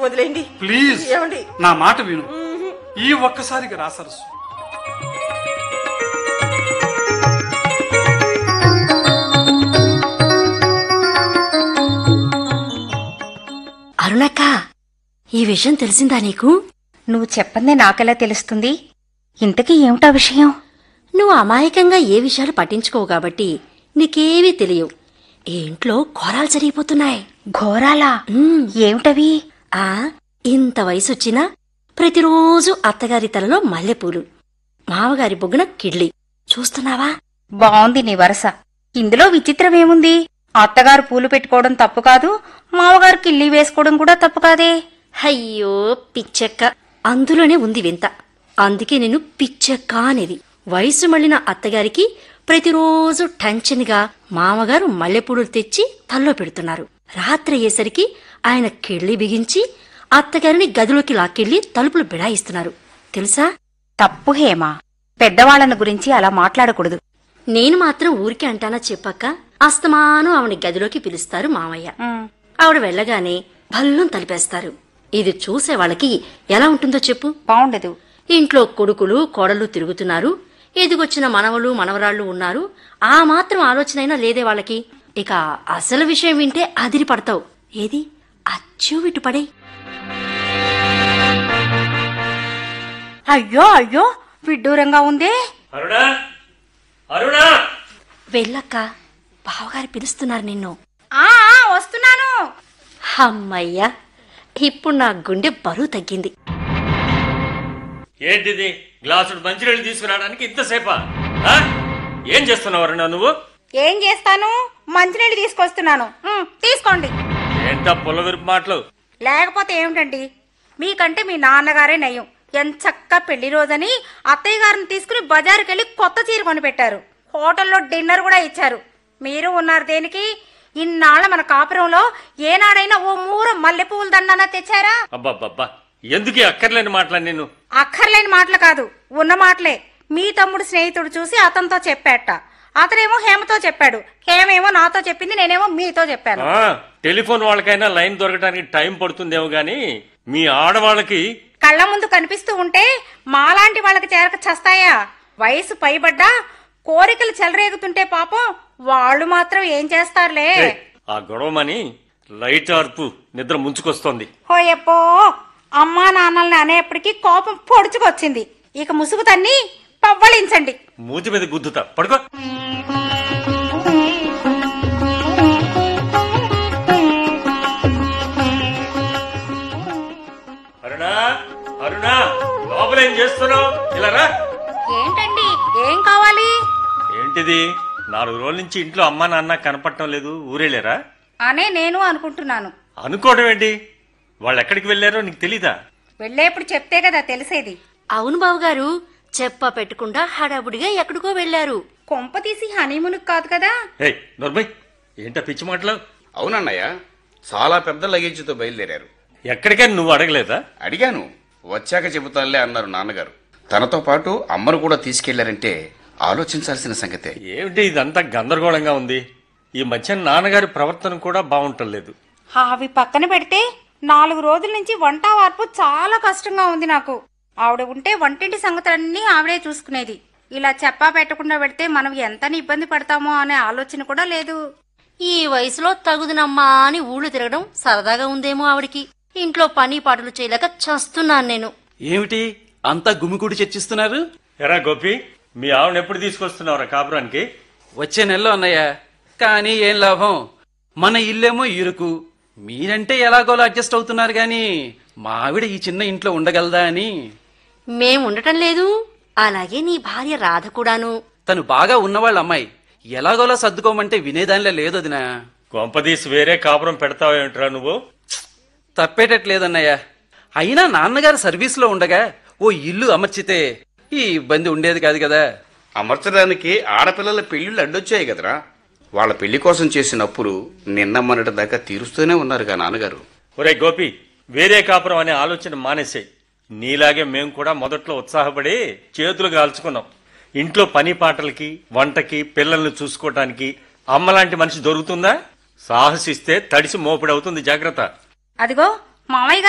వదిలేండి ప్లీజ్ ఏమండి నా మాట విను ఈ ఒక్కసారికి రా సరస్సు అరుణక్క ఈ విషయం తెలిసిందా నీకు నువ్వు చెప్పందే నాకెలా తెలుస్తుంది ఇంతకీ ఏమిటా విషయం నువ్వు అమాయకంగా ఏ విషయాలు పట్టించుకోవు కాబట్టి నీకేవీ తెలియవు ఈ ఇంట్లో ఘోరాలు జరిగిపోతున్నాయి ఘోరాలా ఉమ్, ఏమిటవి ఆ ఇంత వయసొచ్చినా ప్రతిరోజు అత్తగారి తలలో మల్లెపూలు మామగారి బొగ్గున కిడ్లీ చూస్తున్నావా బావుంది నీ వరస ఇందులో విచిత్రమేముంది అత్తగారు పూలు పెట్టుకోవడం తప్పు కాదు మామగారు కిల్లి వేసుకోవడం కూడా తప్పు కాదే అయ్యో పిచ్చెక్క అందులోనే ఉంది వింత అందుకే నేను పిచ్చెక్క అనేది వయసు మళ్ళిన అత్తగారికి ప్రతిరోజు టెన్షన్గా మామగారు మల్లెపూలు తెచ్చి తల్లో పెడుతున్నారు రాత్రి అయ్యేసరికి ఆయన కిళ్ళి బిగించి అత్తగారిని గదిలోకి లాక్కెళ్లి తలుపులు బిడాయిస్తున్నారు తెలుసా తప్పు హేమా పెద్దవాళ్ళని గురించి అలా మాట్లాడకూడదు నేను మాత్రం ఊరికే అంటానా చెప్పక్క అస్తమానం ఆవిడ గదిలోకి పిలుస్తారు మామయ్య ఆవిడ వెళ్ళగానే భల్లం తలిపేస్తారు ఇది చూసే వాళ్ళకి ఎలా ఉంటుందో చెప్పు బావుండదు ఇంట్లో కొడుకులు కోడలు తిరుగుతున్నారు ఎదిగొచ్చిన మనవలు మనవరాళ్ళు ఉన్నారు ఆ మాత్రం ఆలోచనైనా లేదే వాళ్ళకి ఇక అసలు విషయం వింటే అదిరి పడతావు ఏది అచ్చు ఇటు పడే అయ్యో అయ్యో విడ్డూరంగా ఉందే అరుణా అరుణా వెళ్ళక్క బావగారు పిలుస్తున్నారు నిన్ను ఆ ఆ, వస్తున్నాను అమ్మయ్యా ఇప్పుడు నా గుండె బరువు తగ్గింది ఏంటిది గ్లాసుడు మంచినీళ్ళు తీసుకురావడానికి ఇంతసేపా ఆ? ఏం చేస్తున్నావు అరుణా నువ్వు ఏం చేస్తాను మంచినీళ్ళు తీసుకొస్తున్నాను ఉమ్, తీసుకోండి ఏంటా పుల్లవిరుపు మాటలు లేకపోతే ఏమిటండి మీకంటే మీ నాన్నగారే నయం ఎంచక్క పెళ్లి రోజని అత్తయ్య గారిని తీసుకుని బజారుకి వెళ్ళి కొత్త చీర కొని పెట్టారు హోటల్లో డిన్నర్ కూడా ఇచ్చారు మీరు ఉన్నారు దేనికి ఇన్నాళ్ళ మన కాపురంలో ఏనాడైనా ఓ మూర మల్లె పువ్వుల దండనా తెచ్చారా అబ్బబ్బబ్బా ఎందుకు అక్కర్లేని మాటలు నేను అక్కర్లేని మాటలు కాదు ఉన్న మాటలే మీ తమ్ముడు స్నేహితుడు చూసి అతనితో చెప్పాట అతనేమో హేమతో చెప్పాడు హేమేమో నాతో చెప్పింది నేనేమో మీతో చెప్పాను ఆ, టెలిఫోన్ వాళ్ళకైనా లైన్ దొరకడానికి టైం పడుతుందేమో గాని మీ ఆడవాళ్ళకి కళ్ళ ముందు కనిపిస్తూ ఉంటే మాలాంటి వాళ్ళకి చేరక చస్తాయా వయసు పైబడ్డా కోరికలు చెలరేగుతుంటే పాపం వాళ్ళు మాత్రం ఏం చేస్తారులే ఏయ్, ఆ గొడవమని లైట్ అర్పు నిద్ర ముంచుకొస్తోంది హోయప్పో అమ్మా నాన్నల్ని అనేప్పటికీ కోపం పొడుచుకొచ్చింది ఇక ముసుగు తన్ని పవ్వళించండి మూతి మీద గుద్దుతా పడుకో అరుణా అరుణా లోపలేం చేస్తున్నావు ఇలా రా ఏంటండి ఏం కావాలి ఏంటిది నాలుగు రోజుల నుంచి ఇంట్లో అమ్మా నాన్న కనపడటం లేదు ఊరేలేరా అనే నేను అనుకుంటున్నాను అనుకోవడం ఏంటి వాళ్ళు ఎక్కడికి వెళ్ళారో నీకు తెలీదా వెళ్ళేప్పుడు చెప్తే కదా తెలిసేది అవును బావగారు చెప్ప పెట్టకుండా హడావుడిగా ఎక్కడికో వెళ్లారు కొంప తీసి హనీమునుకు కాదు కదా ఏయ్ నర్మయ్ ఏంటా పిచ్చి మాటలు అవునన్నయ్య చాలా పెద్ద లగేజీతో బయలుదేరారు ఎక్కడికైనా నువ్వు అడగలేదా అడిగాను వచ్చాక చెబుతానులే అన్నారు నాన్నగారు తనతో పాటు అమ్మను కూడా తీసుకెళ్లారంటే ఆలోచించాల్సిన సంగతే ఏమిటి ఇదంతా గందరగోళంగా ఉంది ఈ మధ్య నాన్నగారి ప్రవర్తన కూడా బాగుంటలేదు అవి పక్కన పెడితే నాలుగు రోజుల నుంచి వంట వార్పు చాలా కష్టంగా ఉంది నాకు ఆవిడ ఉంటే వంటింటి సంగతులన్నీ ఆవిడే చూసుకునేది ఇలా చెప్పా పెట్టకుండా పెడితే మనం ఎంత ఇబ్బంది పడతామో అనే ఆలోచన కూడా లేదు ఈ వయసులో తగుదునమ్మా అని ఊళ్ళు తిరగడం సరదాగా ఉందేమో ఆవిడికి ఇంట్లో పని పాటలు చేయలేక చస్తున్నాను నేను ఏమిటి అంతా గుమికూడి చర్చిస్తున్నారు ఎరా గోపి మీ ఆవిడ ఎప్పుడు తీసుకొస్తున్నావురా కాపురానికి వచ్చే నెలలో అన్నయ్య కానీ ఏం లాభం మన ఇల్లేమో ఇరుకు మీరంటే ఎలాగోలా అడ్జస్ట్ అవుతున్నారు గాని మా ఆవిడ ఈ చిన్న ఇంట్లో ఉండగలదా అని మేం ఉండటం లేదు అలాగే నీ భార్య రాధ కూడాను తను బాగా ఉన్నవాళ్ళ అమ్మాయి ఎలాగోలా సర్దుకోమంటే వినేదానిలో లేదు వదినా కొంపదీసి వేరే కాపురం పెడతావేమిట్రా నువ్వు తప్పేటట్లేదన్నయ్య అయినా నాన్నగారు సర్వీస్లో ఉండగా ఓ ఇల్లు అమర్చితే ఈ ఇబ్బంది ఉండేది కాదు కదా అమర్చడానికి ఆడపిల్లల పెళ్లిళ్ళు అడ్డొచ్చాయి కదరా వాళ్ళ పెళ్లి కోసం చేసిన అప్పులు నిన్న మొన్నటి దాకా తీరుస్తూనే ఉన్నారుగా నాన్నగారు ఒరే గోపి వేరే కాపురం అనే ఆలోచన మానేసాయి నీలాగే మేము కూడా మొదట్లో ఉత్సాహపడి చేతులు కాల్చుకున్నాం ఇంట్లో పని పాటలకి వంటకి పిల్లల్ని చూసుకోవటానికి అమ్మలాంటి మనిషి దొరుకుతుందా సాహసిస్తే తడిసి మోపిడవుతుంది జాగ్రత్త అదిగో మామయ్య